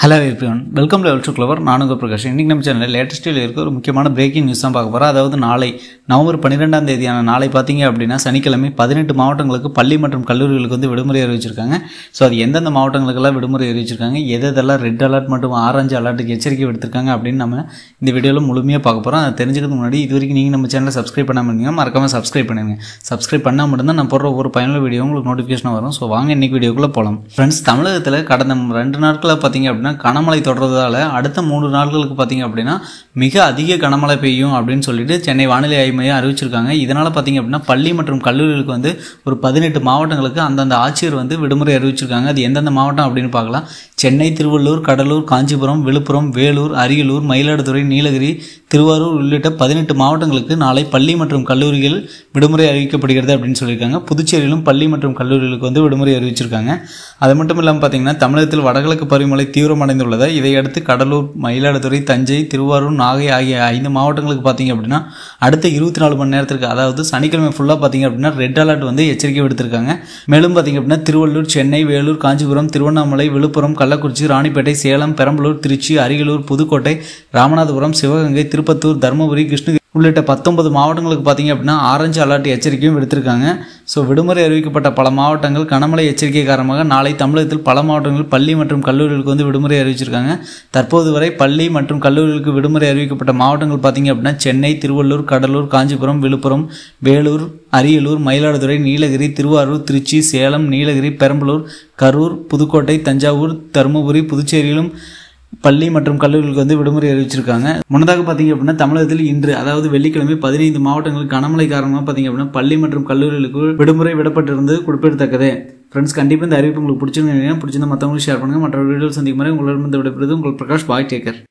hello everyone welcome level to clever நானுங்க பிரகாஷ் இன்றைக்கி நம்ம சேனலில் லேட்டஸ்ட்டில் இருக்க ஒரு முக்கியமான பிரேக்கிங் நியூஸ் தான் பார்க்க போகிறோம் அதாவது நாளை நவம்பர் பன்னிரெண்டாம் தேதியான நாளை பார்த்தீங்க அப்படின்னா சனிக்கிழமை பதினெட்டு மாவட்டங்களுக்கு பள்ளி மற்றும் கல்லூரிகளுக்கு வந்து விடுமுறை அறிவிச்சிருக்காங்க ஸோ அது எந்தெந்த மாவட்டங்களுக்கெல்லாம் விடுமுறை அறிவிச்சிருக்காங்க எது எதெல்லாம் ரெட் அலர்ட் மற்றும் ஆரஞ்சு அலர்ட்டுக்கு எச்சரிக்கை விடுத்திருக்காங்க அப்படின்னு நம்ம இந்த வீடியோவில் முழுமையாக பார்க்க போகிறோம் அதை தெரிஞ்சுக்கிறதுக்கு முன்னாடி இது வரைக்கும் நீங்கள் நம்ம சேனலை சப்ஸ்கிரைப் பண்ணாமல் இருந்தீங்க மறக்காமல் சப்ஸ்கிரைப் பண்ணுங்க சப்ஸ்கிரைப் பண்ணால் மட்டும்தான் நான் போடுற ஒரு பயனுள்ள வீடியோ உங்களுக்கு நோட்டிஃபிகேஷன் வரும் ஸோ வாங்க இன்னைக்கு வீடியோக்குள்ளே போகலாம் ஃப்ரெண்ட்ஸ் தமிழகத்தில் கடந்த ரெண்டு நாட்களில் பார்த்தீங்க அப்படின்னா கனமழை தொடர்றதால அடுத்த மூன்று நாட்களுக்கு பார்த்தீங்க அப்படின்னா மிக அதிக கனமழை பெய்யும் அப்படின்னு சொல்லிட்டு சென்னை வானிலை ஆய்வு மையம் அறிவிச்சிருக்காங்க இதனால் பார்த்தீங்க அப்படின்னா பள்ளி மற்றும் கல்லூரிகளுக்கு வந்து ஒரு பதினெட்டு மாவட்டங்களுக்கு அந்தந்த ஆட்சியர் வந்து விடுமுறை அறிவிச்சிருக்காங்க அது எந்தெந்த மாவட்டம் அப்படின்னு பார்க்கலாம் சென்னை திருவள்ளூர் கடலூர் காஞ்சிபுரம் விழுப்புரம் வேலூர் அரியலூர் மயிலாடுதுறை நீலகிரி திருவாரூர் உள்ளிட்ட பதினெட்டு மாவட்டங்களுக்கு நாளை பள்ளி மற்றும் கல்லூரிகள் விடுமுறை அறிவிக்கப்படுகிறது அப்படின்னு சொல்லியிருக்காங்க புதுச்சேரியிலும் பள்ளி மற்றும் கல்லூரிகளுக்கு வந்து விடுமுறை அறிவிச்சிருக்காங்க அது மட்டும் இல்லாமல் பார்த்தீங்கன்னா தமிழகத்தில் வடகிழக்கு பருவமழை தீவிரமடைந்துள்ளது இதையடுத்து கடலூர் மயிலாடுதுறை தஞ்சை திருவாரூர் நாகை ஆகிய ஐந்து மாவட்டங்களுக்கு பார்த்தீங்க அப்படின்னா அடுத்த இருபத்தி நாலு மணி நேரத்திற்கு அதாவது சனிக்கிழமை ஃபுல்லாக பார்த்தீங்க அப்படின்னா ரெட் அலர்ட் வந்து எச்சரிக்கை விடுத்திருக்காங்க மேலும் பார்த்தீங்க அப்படின்னா திருவள்ளூர் சென்னை வேலூர் காஞ்சிபுரம் திருவண்ணாமலை விழுப்புரம் கள்ளக்குறிச்சி ராணிப்பேட்டை சேலம் பெரம்பலூர் திருச்சி அரியலூர் புதுக்கோட்டை ராமநாதபுரம் சிவகங்கை திருப்பத்தூர் தருமபுரி கிருஷ்ணகிரி உள்ளிட்ட பத்தொன்பது மாவட்டங்களுக்கு பார்த்தீங்க அப்படின்னா ஆரஞ்சு அலர்ட் எச்சரிக்கையும் விடுத்திருக்காங்க ஸோ விடுமுறை அறிவிக்கப்பட்ட பல மாவட்டங்கள் கனமழை எச்சரிக்கை காரணமாக நாளை தமிழகத்தில் பல மாவட்டங்கள் பள்ளி மற்றும் கல்லூரிகளுக்கு வந்து விடுமுறை அறிவிச்சிருக்காங்க தற்போது வரை பள்ளி மற்றும் கல்லூரிகளுக்கு விடுமுறை அறிவிக்கப்பட்ட மாவட்டங்கள் பார்த்தீங்க அப்படின்னா சென்னை திருவள்ளூர் கடலூர் காஞ்சிபுரம் விழுப்புரம் வேலூர் அரியலூர் மயிலாடுதுறை நீலகிரி திருவாரூர் திருச்சி சேலம் நீலகிரி பெரம்பலூர் கரூர் புதுக்கோட்டை தஞ்சாவூர் தருமபுரி புதுச்சேரியிலும் பள்ளி மற்றும் கல்லூரிகளுக்கு வந்து விடுமுறை அறிவிச்சிருக்காங்க முன்னதாக பார்த்தீங்க அப்படின்னா தமிழகத்தில் இன்று அதாவது வெள்ளிக்கிழமை பதினைந்து மாவட்டங்களுக்கு கனமழை காரணமாக பார்த்தீங்க அப்படின்னா பள்ளி மற்றும் கல்லூரிகளுக்கு விடுமுறை விடப்பட்டிருந்து குறிப்பிடத்தக்கது ஃப்ரெண்ட்ஸ் கண்டிப்பாக இந்த அறிவிப்பு உங்களுக்கு பிடிச்சிருந்தீங்க பிடிச்சிருந்தா மற்றவங்களுக்கு ஷேர் பண்ணுங்கள் மற்ற வீடியோ சந்திக்கும் வரை உங்களிடம் விடைபெறுவது உங்கள் பிரகாஷ் பாய் டேக்கர்